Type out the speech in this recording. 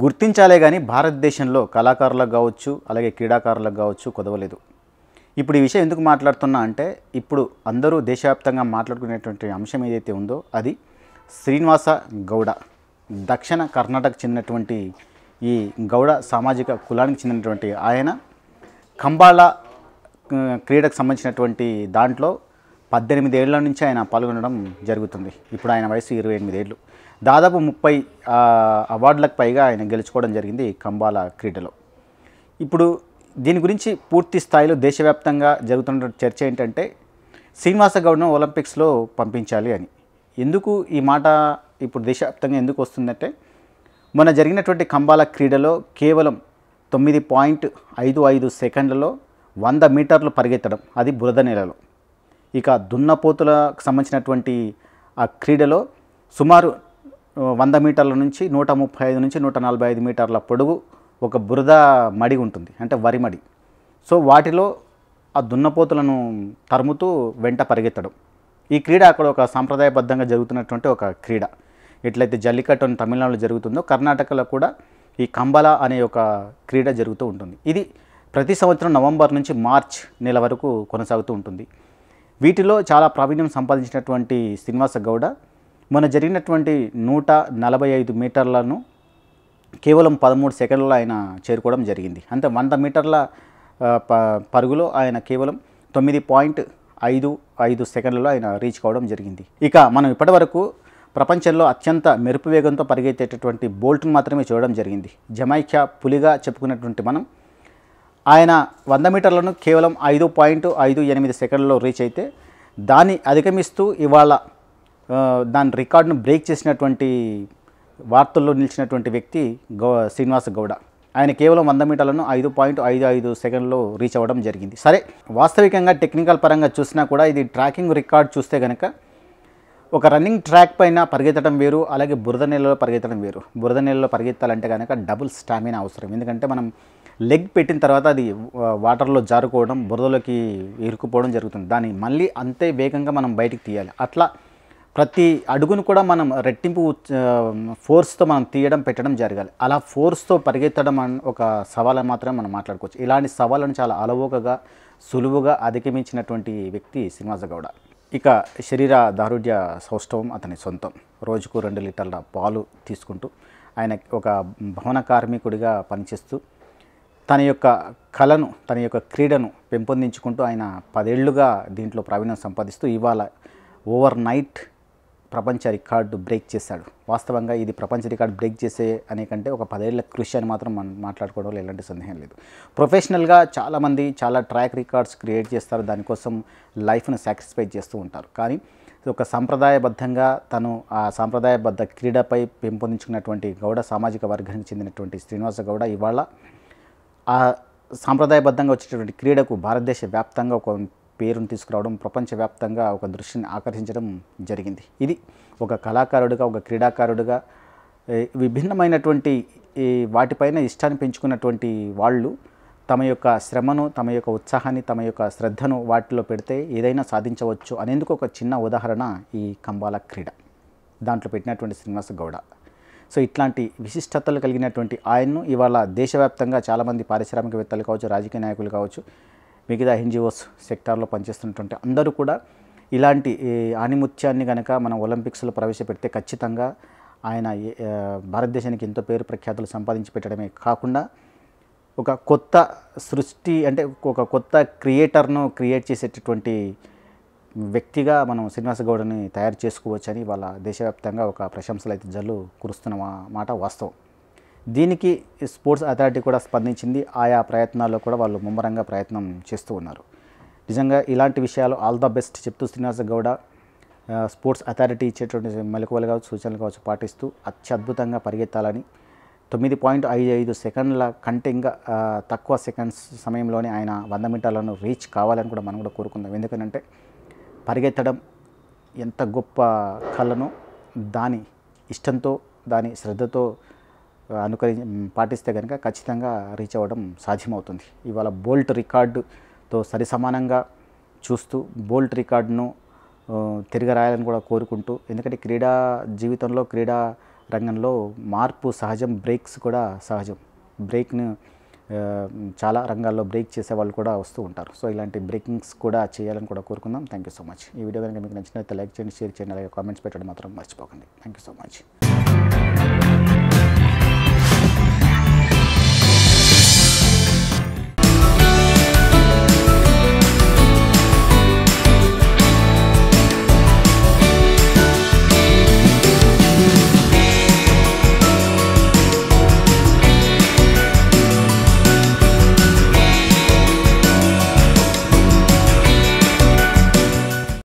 గుర్తించాలే కానీ భారతదేశంలో కళాకారులకు కావచ్చు అలాగే క్రీడాకారులకు కావచ్చు కుదవలేదు ఇప్పుడు ఈ విషయం ఎందుకు మాట్లాడుతున్నా అంటే ఇప్పుడు అందరూ దేశవ్యాప్తంగా మాట్లాడుకునేటువంటి అంశం ఏదైతే ఉందో అది శ్రీనివాస గౌడ దక్షిణ కర్ణాటక చెందినటువంటి ఈ గౌడ సామాజిక కులానికి చెందినటువంటి ఆయన కంబాళ ఆ, క్రీడకు సంబంధించినటువంటి దాంట్లో పద్దెనిమిది ఏళ్ల నుంచి ఆయన పాల్గొనడం జరుగుతుంది ఇప్పుడు ఆయన వయసు ఇరవై ఎనిమిది ఏళ్ళు దాదాపు ముప్పై ఆ, అవార్డులకు పైగా ఆయన గెలుచుకోవడం జరిగింది ఈ కంబాల క్రీడలో ఇప్పుడు దీని గురించి పూర్తి స్థాయిలో దేశవ్యాప్తంగా జరుగుతున్న చర్చ ఏంటంటే శ్రీనివాస గౌడ్ను ఒలింపిక్స్లో పంపించాలి అని ఎందుకు ఈ మాట ఇప్పుడు దేశవ్యాప్తంగా ఎందుకు వస్తుందంటే మొన్న జరిగినటువంటి కంబాల క్రీడలో కేవలం తొమ్మిది పాయింట్ ఐదు ఐదు సెకండ్లలో వంద మీటర్లు పరిగెత్తడం అది బురద నేలలో ఇక దున్నపోతులకు సంబంధించినటువంటి ఆ క్రీడలో సుమారు ఆ, వంద మీటర్ల నుంచి నూట ముప్పై ఐదు నుంచి నూట నలభై ఐదు మీటర్ల పొడుగు ఒక బురద మడి ఉంటుంది అంటే వరి మడి సో వాటిలో ఆ దున్నపోతులను తరుముతూ వెంట పరిగెత్తడం ఈ క్రీడ అక్కడ ఒక సాంప్రదాయబద్ధంగా జరుగుతున్నటువంటి ఒక క్రీడ ఎట్లయితే జల్లికట్టు అని తమిళనాడులో జరుగుతుందో కర్ణాటకలో కూడా ఈ కంబల అనే ఒక క్రీడ జరుగుతూ ఉంటుంది ఇది ప్రతి సంవత్సరం నవంబర్ నుంచి మార్చ్ నెల వరకు కొనసాగుతూ ఉంటుంది వీటిలో చాలా ప్రావీణ్యం సంపాదించినటువంటి శ్రీనివాస గౌడ మొన్న జరిగినటువంటి నూట నలభై ఐదు మీటర్లను కేవలం పదమూడు సెకండ్లలో ఆయన చేరుకోవడం జరిగింది అంటే వంద మీటర్ల ఆ, ప- పరుగులో ఆయన కేవలం తొమ్మిది పాయింట్ ఐదు ఐదు సెకండ్లలో ఆయన రీచ్ కావడం జరిగింది ఇక మనం ఇప్పటివరకు ప్రపంచంలో అత్యంత మెరుపు వేగంతో పరిగెత్తేటటువంటి బోల్ట్ను మాత్రమే చూడడం జరిగింది జమైక్యా పులిగా చెప్పుకున్నటువంటి మనం ఆయన వంద మీటర్లను కేవలం ఐదు పాయింట్ ఐదు ఎనిమిది సెకండ్లలో రీచ్ అయితే దాన్ని అధిగమిస్తూ ఇవాళ ఆ, దాని రికార్డును బ్రేక్ చేసినటువంటి వార్తల్లో నిలిచినటువంటి వ్యక్తి గౌ శ్రీనివాస గౌడ ఆయన కేవలం వంద మీటర్లను ఐదు పాయింట్ ఐదు ఐదు సెకండ్లో రీచ్ అవ్వడం జరిగింది సరే వాస్తవికంగా టెక్నికల్ పరంగా చూసినా కూడా ఇది ట్రాకింగ్ రికార్డ్ చూస్తే కనుక ఒక రన్నింగ్ ట్రాక్ పైన పరిగెత్తడం వేరు అలాగే బురద నీళ్ళలో పరిగెత్తడం వేరు బురద నీళ్ళలో పరిగెత్తాలంటే కనుక డబుల్ స్టామినా అవసరం ఎందుకంటే మనం లెగ్ పెట్టిన తర్వాత అది వా- వాటర్లో జారుకోవడం బురదలోకి ఇరుక్కుపోవడం జరుగుతుంది దాన్ని మళ్ళీ అంతే వేగంగా మనం బయటికి తీయాలి అట్లా ప్రతి అడుగును కూడా మనం రెట్టింపు ఆ, ఫోర్స్తో మనం తీయడం పెట్టడం జరగాలి అలా ఫోర్స్తో పరిగెత్తడం అన్ ఒక సవాలని మాత్రమే మనం మాట్లాడుకోవచ్చు ఇలాంటి సవాళ్ళను చాలా అలవోకగా సులువుగా అధిగమించినటువంటి వ్యక్తి శ్రీనివాస గౌడ ఇక శరీర దారుఢ్య సౌష్ఠవం అతని సొంతం రోజుకు రెండు లీటర్ల పాలు తీసుకుంటూ ఆయన ఒక భవన కార్మికుడిగా పనిచేస్తూ తన యొక్క కళను తన యొక్క క్రీడను పెంపొందించుకుంటూ ఆయన పదేళ్లుగా దీంట్లో ప్రావీణ్యం సంపాదిస్తూ ఇవాళ ఓవర్ నైట్ ప్రపంచ రికార్డు బ్రేక్ చేశాడు వాస్తవంగా ఇది ప్రపంచ రికార్డు బ్రేక్ చేసే అనే కంటే ఒక పదేళ్ల కృషి అని మాత్రం మనం మాట్లాడుకోవడంలో ఎలాంటి సందేహం లేదు ప్రొఫెషనల్గా చాలామంది చాలా ట్రాక్ రికార్డ్స్ క్రియేట్ చేస్తారు దానికోసం లైఫ్ను సాక్రిఫై చేస్తూ ఉంటారు కానీ ఇది ఒక సాంప్రదాయబద్ధంగా తను ఆ సాంప్రదాయబద్ధ క్రీడపై పెంపొందించుకున్నటువంటి గౌడ సామాజిక వర్గానికి చెందినటువంటి శ్రీనివాస గౌడ ఇవాళ ఆ సాంప్రదాయబద్ధంగా వచ్చేటటువంటి క్రీడకు భారతదేశ వ్యాప్తంగా ఒక పేరును తీసుకురావడం ప్రపంచవ్యాప్తంగా ఒక దృష్టిని ఆకర్షించడం జరిగింది ఇది ఒక కళాకారుడిగా ఒక క్రీడాకారుడిగా ఏ, విభిన్నమైనటువంటి ఈ వాటిపైన ఇష్టాన్ని పెంచుకున్నటువంటి వాళ్ళు తమ యొక్క శ్రమను తమ యొక్క ఉత్సాహాన్ని తమ యొక్క శ్రద్ధను వాటిలో పెడితే ఏదైనా సాధించవచ్చు అనేందుకు ఒక చిన్న ఉదాహరణ ఈ కంబాల క్రీడ దాంట్లో పెట్టినటువంటి శ్రీనివాస గౌడ సో ఇట్లాంటి విశిష్టతలు కలిగినటువంటి ఆయన్ను ఇవాళ దేశవ్యాప్తంగా చాలామంది పారిశ్రామికవేత్తలు కావచ్చు రాజకీయ నాయకులు కావచ్చు మిగతా ఎన్జిఓస్ సెక్టార్లో పనిచేస్తున్నటువంటి అందరూ కూడా ఇలాంటి ఈ ఆణిముత్యాన్ని కనుక మనం ఒలింపిక్స్లో ప్రవేశపెడితే ఖచ్చితంగా ఆయన ఏ- ఆ, భారతదేశానికి ఎంతో పేరు ప్రఖ్యాతులు సంపాదించి పెట్టడమే కాకుండా ఒక కొత్త సృష్టి అంటే ఒక కొత్త క్రియేటర్ను క్రియేట్ చేసేటటువంటి వ్యక్తిగా మనం శ్రీనివాస గౌడని తయారు చేసుకోవచ్చని వాళ్ళ దేశవ్యాప్తంగా ఒక ప్రశంసలు అయితే జల్లు కురుస్తున్న మా- మాట వాస్తవం దీనికి స్పోర్ట్స్ అథారిటీ కూడా స్పందించింది ఆయా ప్రయత్నాల్లో కూడా వాళ్ళు ముమ్మరంగా ప్రయత్నం చేస్తూ ఉన్నారు నిజంగా ఇలాంటి విషయాలు ఆల్ ద బెస్ట్ చెప్తూ శ్రీనివాస గౌడ ఆ, స్పోర్ట్స్ అథారిటీ ఇచ్చేటువంటి మెలకువలు కావచ్చు సూచనలు కావచ్చు పాటిస్తూ అత్యద్భుతంగా పరిగెత్తాలని తొమ్మిది పాయింట్ ఐదు ఐదు సెకండ్ల కంటే ఇంకా ఆ, తక్కువ సెకండ్స్ సమయంలోనే ఆయన వంద మీటర్లను రీచ్ కావాలని కూడా మనం కూడా కోరుకుందాం ఎందుకంటే పరిగెత్తడం ఎంత గొప్ప కళనో దాని ఇష్టంతో దాని శ్రద్ధతో ఆ, అనుకరి పాటిస్తే కనుక ఖచ్చితంగా రీచ్ అవ్వడం సాధ్యమవుతుంది ఇవాళ బోల్ట్ రికార్డుతో సరిసమానంగా చూస్తూ బోల్ట్ రికార్డును ఆ, తిరగరాయాలని కూడా కోరుకుంటూ ఎందుకంటే క్రీడా జీవితంలో క్రీడా రంగంలో మార్పు సహజం బ్రేక్స్ కూడా సహజం బ్రేక్ను ఆ, చాలా రంగాల్లో బ్రేక్ చేసే వాళ్ళు కూడా వస్తూ ఉంటారు సో ఇలాంటి బ్రేకింగ్స్ కూడా చేయాలని కూడా కోరుకుందాం థ్యాంక్ యూ సో మచ్ ఈ వీడియో కనుక మీకు నచ్చినట్లయితే లైక్ చేయండి షేర్ చేయండి అలాగే కామెంట్స్ పెట్టడం మాత్రం మర్చిపోకండి థ్యాంక్ యూ సో మచ్